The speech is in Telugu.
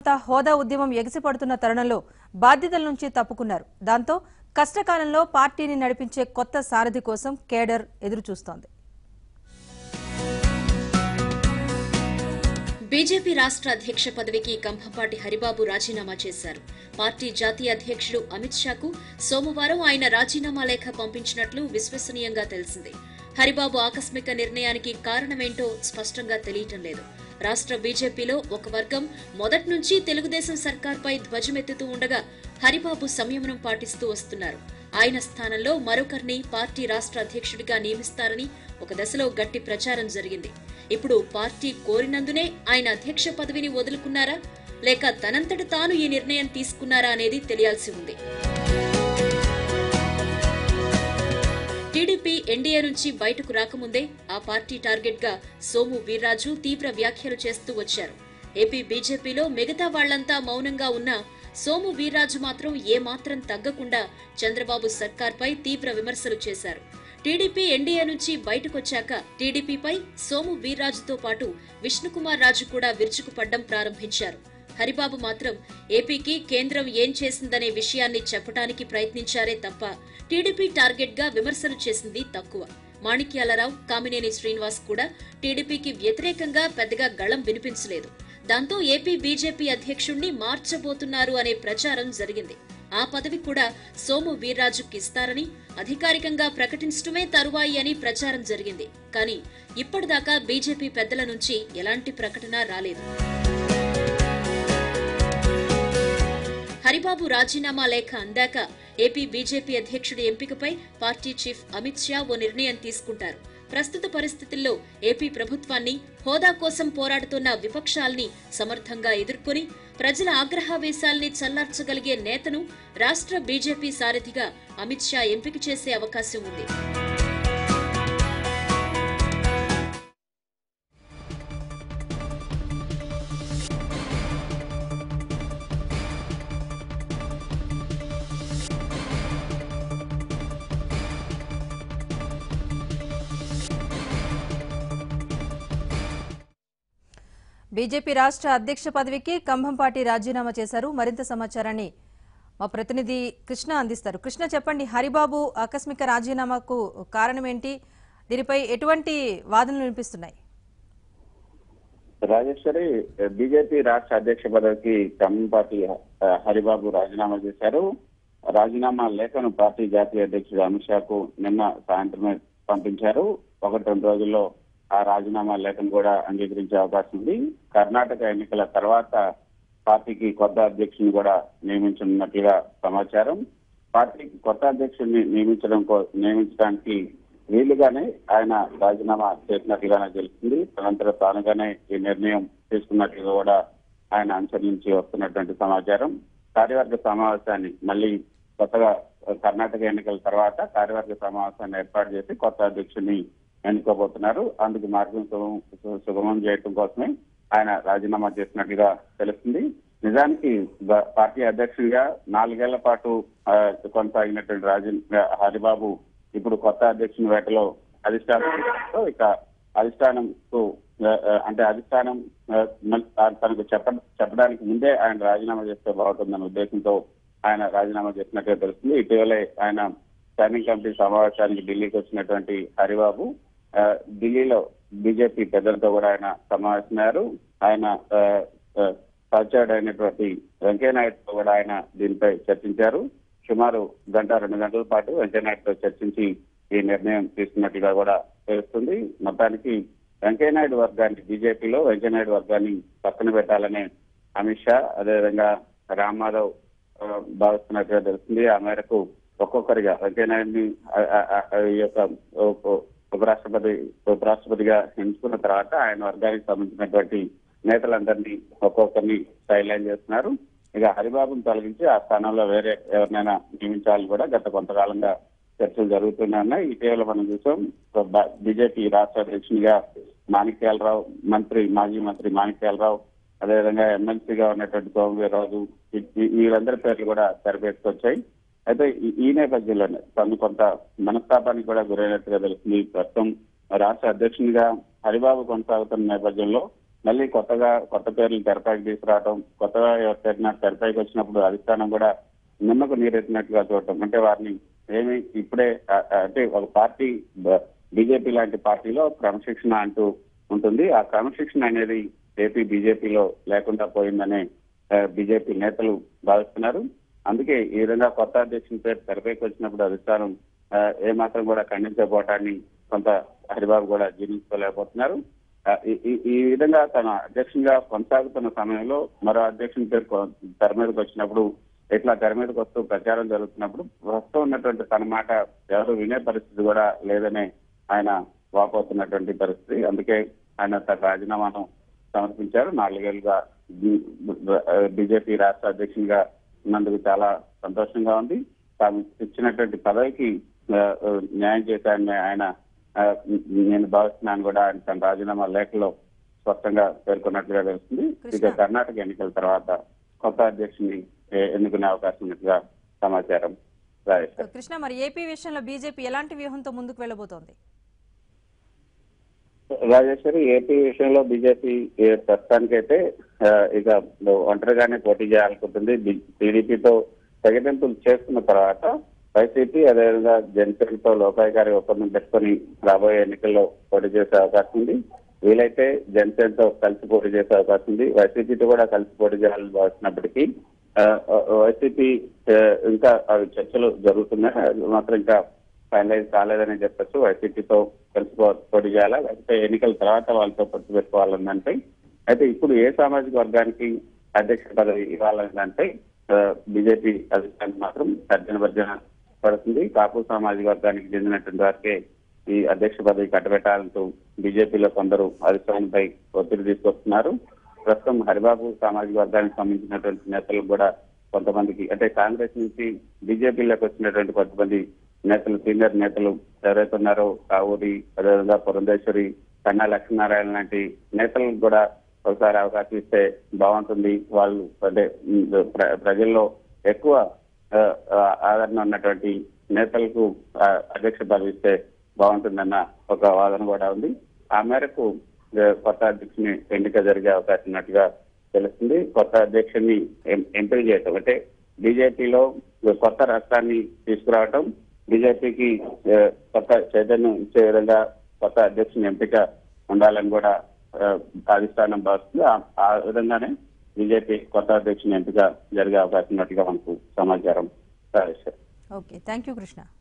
అంతా హోదా ఉద్యమం ఎగిసిపడుతున్న తరుణంలో బాధ్యతల నుంచి తప్పుకున్నారు దాంతో కష్టకాలంలో పార్టీని నడిపించే కొత్త సారథి కోసం కేడర్ ఎదురుచూస్తోంది బీజేపీ రాష్ట్ర అధ్యక్ష పదవికి కంభంపాటి హరిబాబు రాజీనామా చేశారు పార్టీ జాతీయ అధ్యక్షుడు అమిత్ షాకు సోమవారం ఆయన రాజీనామా లేఖ పంపించినట్లు విశ్వసనీయంగా తెలిసింది హరిబాబు ఆకస్మిక నిర్ణయానికి కారణమేంటో స్పష్టంగా తెలియటం లేదు రాష్ట్ర బీజేపీలో ఒక వర్గం మొదటి నుంచి తెలుగుదేశం సర్కార్పై ధ్వజమెత్తుతూ ఉండగా హరిబాబు సంయమనం పాటిస్తూ వస్తున్నారు ఆయన స్థానంలో మరొకరిని పార్టీ రాష్ట్ర అధ్యక్షుడిగా నియమిస్తారని ఒక దశలో గట్టి ప్రచారం జరిగింది ఇప్పుడు పార్టీ కోరినందునే ఆయన అధ్యక్ష పదవిని వదులుకున్నారా లేక తనంతట తాను ఈ నిర్ణయం తీసుకున్నారా అనేది తెలియాల్సి ఉంది టీడీపీ ఎన్డీఏ నుంచి బయటకు రాకముందే ఆ పార్టీ టార్గెట్ గా సోము వీర్రాజు తీవ్ర వ్యాఖ్యలు చేస్తూ వచ్చారు ఏపీ బీజేపీలో మిగతా వాళ్లంతా మౌనంగా ఉన్నా సోము వీర్రాజు మాత్రం ఏమాత్రం తగ్గకుండా చంద్రబాబు సర్కార్పై తీవ్ర విమర్శలు చేశారు టీడీపీ ఎన్డీఏ నుంచి బయటకొచ్చాక టీడీపీపై సోము వీర్రాజుతో పాటు విష్ణుకుమార్ రాజు కూడా విరుచుకుపడ్డం ప్రారంభించారు హరిబాబు మాత్రం ఏపీకి కేంద్రం ఏం చేసిందనే విషయాన్ని చెప్పడానికి ప్రయత్నించారే తప్ప టీడీపీ టార్గెట్ గా విమర్శలు చేసింది తక్కువ మాణిక్యాలరావు కామినేని శ్రీనివాస్ కూడా టీడీపీకి వ్యతిరేకంగా పెద్దగా గళం వినిపించలేదు దాంతో ఏపీ బీజేపీ అధ్యక్షుణ్ణి మార్చబోతున్నారు అనే ప్రచారం జరిగింది ఆ పదవి కూడా సోము వీర్రాజుకి ఇస్తారని అధికారికంగా ప్రకటించడమే తరువాయి అని ప్రచారం జరిగింది కానీ ఇప్పటిదాకా బీజేపీ పెద్దల నుంచి ఎలాంటి ప్రకటన రాలేదు హరిబాబు రాజీనామా లేఖ అందాక ఏపీ బీజేపీ అధ్యక్షుడి ఎంపికపై పార్టీ చీఫ్ అమిత్ షా ఓ నిర్ణయం తీసుకుంటారు ప్రస్తుత పరిస్థితుల్లో ఏపీ ప్రభుత్వాన్ని హోదా కోసం పోరాడుతున్న విపక్షాల్ని సమర్థంగా ఎదుర్కొని ప్రజల ఆగ్రహావేశాల్ని చల్లార్చగలిగే నేతను రాష్ట్ర బీజేపీ సారథిగా అమిత్ షా ఎంపిక చేసే అవకాశం ఉంది బీజేపీ రాష్ట్ర అధ్యక్ష పదవికి కంభంపాటి రాజీనామా చేశారు మరింత సమాచారాన్ని మా ప్రతినిధి కృష్ణ అందిస్తారు కృష్ణ చెప్పండి హరిబాబు ఆకస్మిక రాజీనామాకు కారణం ఏంటి దీనిపై ఎటువంటి వాదనలు వినిపిస్తున్నాయి రాజేశ్వరి బీజేపీ రాష్ట్ర అధ్యక్ష పదవికి కంపాటి హరిబాబు రాజీనామా చేశారు రాజీనామా లేఖను పార్టీ జాతీయ అధ్యక్షుడు అమిత్ షాకు నిన్న సాయంత్రమే పంపించారు ఒకటి రెండు రోజుల్లో ఆ రాజీనామా లేఖను కూడా అంగీకరించే అవకాశం ఉంది కర్ణాటక ఎన్నికల తర్వాత పార్టీకి కొత్త అధ్యక్షుని కూడా నియమించనున్నట్లుగా సమాచారం పార్టీకి కొత్త అధ్యక్షుడిని నియమించడం కో- నియమించడానికి వీలుగానే ఆయన రాజీనామా చేసినట్లుగానే తెలుస్తుంది తనంతట తానుగానే ఈ నిర్ణయం తీసుకున్నట్లుగా కూడా ఆయన అనుసరించి వస్తున్నటువంటి సమాచారం కార్యవర్గ సమావేశాన్ని మళ్ళీ కొత్తగా కర్ణాటక ఎన్నికల తర్వాత కార్యవర్గ సమావేశాన్ని ఏర్పాటు చేసి కొత్త అధ్యక్షుడిని ఎన్నుకోబోతున్నారు అందుకు మార్గం సుగమం- సుగమం చేయడం కోసమే ఆయన రాజీనామా చేసినట్లుగా తెలుస్తుంది నిజానికి బ- పార్టీ అధ్యక్షుడిగా నాలుగేళ్ల పాటు ఆ, కొనసాగినటువంటి రాజీ హరిబాబు ఇప్పుడు కొత్త అధ్యక్షుని వేటలో అధిష్టానం ఇక అధిష్టానంకు ఆ, ఆ, అంటే అధిష్టానం ఆ, మల్- ఆ, తనకు చెప్ప చెప్పడానికి ముందే ఆయన రాజీనామా చేస్తే బాగుంటుందన్న ఉద్దేశంతో ఆయన రాజీనామా చేసినట్టుగా తెలుస్తుంది ఇటీవలే ఆయన స్టాండింగ్ కమిటీ సమావేశానికి ఢిల్లీకి వచ్చినటువంటి హరిబాబు ఆ, ఢిల్లీలో బీజేపీ పెద్దలతో కూడా ఆయన సమావేశమయ్యారు ఆయన ఆ, ఆ, సహచరుడైనటువంటి వెంకయ్యనాయుడుతో కూడా ఆయన దీనిపై చర్చించారు సుమారు గంట రెండు గంటల పాటు వెంకయ్యనాయుడుతో చర్చించి ఈ నిర్ణయం తీసుకున్నట్టుగా కూడా తెలుస్తుంది మొత్తానికి వెంకయ్యనాయుడు వర్గాన్ని బీజేపీలో వెంకయ్యనాయుడు వర్గాన్ని పక్కన పెట్టాలనే అమిత్ షా అదేవిధంగా రామ్ మాధవ్ ఆ, భావిస్తున్నట్టుగా తెలుస్తుంది ఆ మేరకు ఒక్కొక్కరిగా వెంకయ్యనాయుడిని ఆ- ఆ- ఆ- ఆ ఈ యొక్క ఉ- ఉ- ఉపరాష్ట్రపతి ఉపరాష్ట్రపతిగా ఎంచుకున్న తర్వాత ఆయన వర్గానికి సంబంధించినటువంటి నేతలందరినీ ఒక్కొక్కరిని సైలైన్ చేస్తున్నారు ఇక హరిబాబును తొలగించి ఆ స్థానంలో వేరే ఎవరినైనా నియమించాలని కూడా గత కొంతకాలంగా చర్చలు జరుగుతూనే ఉన్నాయి ఇటీవల మనం చూసాం బ- బీజేపీ రాష్ట్ర అధ్యక్షునిగా మాణిక్యాలరావు మంత్రి మాజీ మంత్రి మాణిక్యాలరావు అదేవిధంగా ఎమ్మెల్సీగా ఉన్నటువంటి సోమవీరరాజు వీ- వీ- వీళ్ళందరి పేర్లు కూడా తెరపేసుకొచ్చాయి అయితే ఈ- ఈ నేపథ్యంలోనే తను కొంత మనస్తాపానికి కూడా గురైనట్టుగా తెలుస్తుంది ప్రస్తుతం రాష్ట్ర అధ్యక్షునిగా హరిబాబు కొనసాగుతున్న నేపథ్యంలో మళ్ళీ కొత్తగా కొత్త పేర్లు తెరపైకి తీసుకురావడం కొత్తగా ఎవరి పేరున తెరపైకి వచ్చినప్పుడు అధిష్టానం కూడా నిమ్మకు నీరెత్తినట్లుగా చూడటం అంటే వారిని ఏమి ఇప్పుడే ఆ, ఆ, అంటే ఒక పార్టీ బీజేపీ లాంటి పార్టీలో క్రమశిక్షణ అంటూ ఉంటుంది ఆ క్రమశిక్షణ అనేది ఏపీ బీజేపీలో లేకుండా పోయిందనే బీజేపీ నేతలు భావిస్తున్నారు అందుకే ఈ విధంగా కొత్త అధ్యక్షుని పేరు తెరపైకి వచ్చినప్పుడు అధిష్టానం ఆ, ఏమాత్రం కూడా ఖండించబోటాన్ని కొంత హరిబాబు కూడా జీర్ణించుకోలేకపోతున్నారు ఆ, ఈ- ఈ- ఈ విధంగా తన అధ్యక్షునిగా కొనసాగుతున్న సమయంలో మరో అధ్యక్షుని పేరు కొ- తెర మీదకి వచ్చినప్పుడు ఇట్లా తెర మీదకి వస్తూ ప్రచారం జరుగుతున్నప్పుడు ప్రస్తుతం ఉన్నటువంటి తన మాట ఎవరు వినే పరిస్థితి కూడా లేదనే ఆయన వాపోతున్నటువంటి పరిస్థితి అందుకే ఆయన తన రాజీనామాను సమర్పించారు నాలుగేళ్లుగా బీజేపీ రాష్ట్ర అధ్యక్షునిగా ఉన్నందుకు చాలా సంతోషంగా ఉంది తాము ఇచ్చినటువంటి పదవికి ఆ, ఆ, న్యాయం చేశారని ఆయన ఆ, నేను భావిస్తున్నాను కూడా ఆయన తన రాజీనామా లేఖలో స్పష్టంగా పేర్కొన్నట్లుగా తెలుస్తుంది ఇక కృష్ణ. కర్ణాటక ఎన్నికల తర్వాత కొత్త అధ్యక్షుని ఏ- ఎన్నుకునే అవకాశం ఉన్నట్టుగా సమాచారం రాజేష్ కృష్ణ మరి ఏపీ విషయంలో బీజేపీ ఎలాంటి వ్యూహంతో ముందుకు వెళ్ళబోతోంది రాజేశ్వరి ఏపీ విషయంలో బీజేపీ ప్రస్తుతానికైతే ఆ, ఇక ఒంటరిగానే పోటీ చేయాలనుకుంటుంది టీడీపీతో తెగదెంపులు చేసుకున్న తర్వాత వైసీపీ అదేవిధంగా జనసేనతో లోకాయ్ గారి ఒప్పందం పెట్టుకొని రాబోయే ఎన్నికల్లో పోటీ చేసే అవకాశం ఉంది వీలైతే జనసేనతో కలిసి పోటీ చేసే అవకాశం ఉంది వైసీపీతో కూడా కలిసి పోటీ చేయాలని భావిస్తున్నప్పటికీ ఆ, ఆ, వైసీపీ ఆ, ఇంకా అవి చర్చలు జరుగుతున్నాయి అది మాత్రం ఇంకా ఫైనలైజ్ కాలేదని చెప్పచ్చు వైసీపీతో కలిసి పో- పోటీ చేయాలా లేకపోతే ఎన్నికల తర్వాత వాళ్ళతో పొత్తు పెట్టుకోవాలన్నంటే అయితే ఇప్పుడు ఏ సామాజిక వర్గానికి అధ్యక్ష పదవి ఇవ్వాలన్నంటే బీజేపీ అధిష్టానం మాత్రం తర్జన భర్జన పడుతుంది కాపు సామాజిక వర్గానికి చెందినటువంటి వారికే ఈ అధ్యక్ష పదవి కట్టబెట్టాలంటూ బీజేపీలో కొందరు అధిష్టానంపై ఒత్తిడి తీసుకొస్తున్నారు ప్రస్తుతం హరిబాబు సామాజిక వర్గానికి సంబంధించినటువంటి నేతలు కూడా కొంతమందికి అంటే కాంగ్రెస్ నుంచి బీజేపీలోకి వచ్చినటువంటి కొంతమంది నేతలు సీనియర్ నేతలు ఎవరైతే ఉన్నారో కావూరి అదేవిధంగా పురంధేశ్వరి కన్నా లక్ష్మీనారాయణ లాంటి నేతలకు కూడా ఒకసారి అవకాశం ఇస్తే బాగుంటుంది వాళ్ళు అంటే ఉమ్, ప్ర- ప్రజల్లో ఎక్కువ ఆ, ఆ, ఆదరణ ఉన్నటువంటి నేతలకు ఆ, అధ్యక్ష పదవి ఇస్తే బాగుంటుందన్న ఒక వాదన కూడా ఉంది ఆ మేరకు ఆ, కొత్త అధ్యక్షుని ఎన్నిక జరిగే అవకాశం ఉన్నట్టుగా తెలుస్తుంది కొత్త అధ్యక్షుడిని ఎం- ఎంపిక చేయటం అంటే బీజేపీలో కొత్త రాష్ట్రాన్ని తీసుకురావటం బీజేపీకి ఆ, కొత్త చైతన్యం ఇచ్చే విధంగా కొత్త అధ్యక్షుని ఎంపిక ఉండాలని కూడా ఆ, అధిష్టానం భావిస్తుంది ఆ- ఆ విధంగానే బీజేపీ కొత్త అధ్యక్షుని ఎంపిక జరిగే అవకాశం ఉన్నట్టుగా మనకు సమాచారం Rajeshwar okay thank you Krishna